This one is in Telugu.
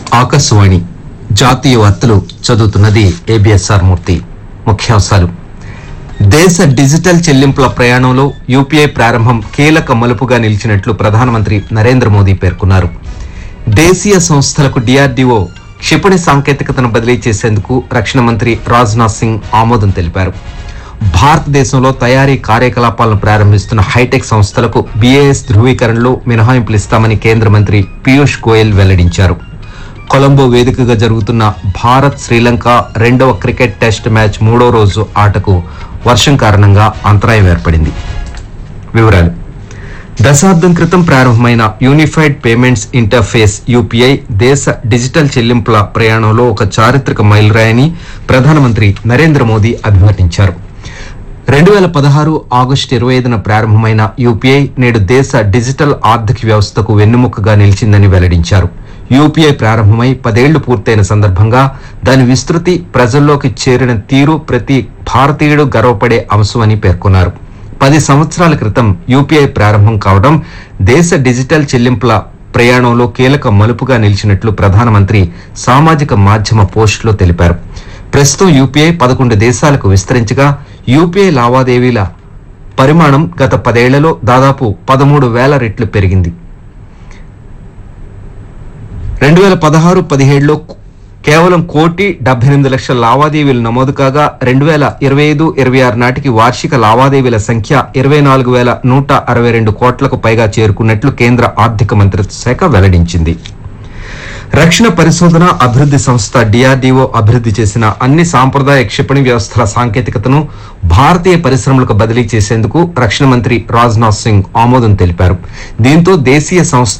ఆకాశవాణి జాతీయ వార్తలు చదువుతున్నది ఏబిఎస్ఆర్ మూర్తి ముఖ్యాంశాలు దేశ డిజిటల్ చెల్లింపుల ప్రయాణంలో యూపీఐ ప్రారంభం కీలక మలుపుగా నిలిచినట్లు ప్రధానమంత్రి నరేంద్ర మోదీ పేర్కొన్నారు దేశీయ సంస్థలకు డిఆర్డీఓ క్షిపణి సాంకేతికతను బదిలీ చేసేందుకు రక్షణ మంత్రి రాజ్నాథ్ సింగ్ ఆమోదం తెలిపారు భారతదేశంలో తయారీ కార్యకలాపాలను ప్రారంభిస్తున్న హైటెక్ సంస్థలకు బీఏఎస్ ధృవీకరణలో మినహాయింపులు ఇస్తామని కేంద్ర మంత్రి పీయూష్ గోయల్ వెల్లడించారు కొలంబో వేదికగా జరుగుతున్న భారత్ శ్రీలంక రెండవ క్రికెట్ టెస్ట్ మ్యాచ్ మూడో రోజు ఆటకు వర్షం కారణంగా అంతరాయం ఏర్పడింది వివరాలు దశాబ్దం క్రితం ప్రారంభమైన యూనిఫైడ్ పేమెంట్స్ ఇంటర్ఫేస్ యూపీఐ దేశ డిజిటల్ చెల్లింపుల ప్రయాణంలో ఒక చారిత్రక మైలురాయని ప్రధానమంత్రి నరేంద్ర మోదీ అభివర్ణించారు రెండు వేల పదహారు ఆగస్టు ఇరవై ఐదున ప్రారంభమైన యూపీఐ నేడు దేశ డిజిటల్ ఆర్థిక వ్యవస్థకు వెన్నెముకగా నిలిచిందని వెల్లడించారు యూపీఐ ప్రారంభమై పదేళ్లు పూర్తయిన సందర్భంగా దాని విస్తృతి ప్రజల్లోకి చేరిన తీరు ప్రతి భారతీయుడు గర్వపడే అంశమని పేర్కొన్నారు పది సంవత్సరాల క్రితం యూపీఐ ప్రారంభం కావడం దేశ డిజిటల్ చెల్లింపుల ప్రయాణంలో కీలక మలుపుగా నిలిచినట్లు ప్రధానమంత్రి సామాజిక మాధ్యమ పోస్టులో తెలిపారు ప్రస్తుతం యూపీఐ పదకొండు దేశాలకు విస్తరించగా యూపీఐ లావాదేవీల పరిమాణం గత పదేళ్లలో దాదాపు పదమూడు వేల రెట్లు పెరిగింది రెండు వేల పదహారు పదిహేడులో కేవలం కోటి డెబ్బై ఎనిమిది లక్షల లావాదేవీలు నమోదు కాగా రెండు వేల ఇరవై ఐదు ఇరవై ఆరు నాటికి వార్షిక లావాదేవీల సంఖ్య ఇరవై నాలుగు వేల నూట అరవై రెండు కోట్లకు పైగా చేరుకున్నట్లు కేంద్ర ఆర్థిక మంత్రిత్వ శాఖ వెల్లడించింది రక్షణ పరిశోధన అభివృద్ధి సంస్థ డిఆర్డీఓ అభివృద్ధి చేసిన అన్ని సాంప్రదాయ క్షిపణి వ్యవస్థల సాంకేతికతను భారతీయ పరిశ్రమలకు బదిలీ చేసేందుకు రక్షణ మంత్రి రాజ్నాథ్ సింగ్ ఆమోదం తెలిపారు దీంతో దేశీయ సంస్థ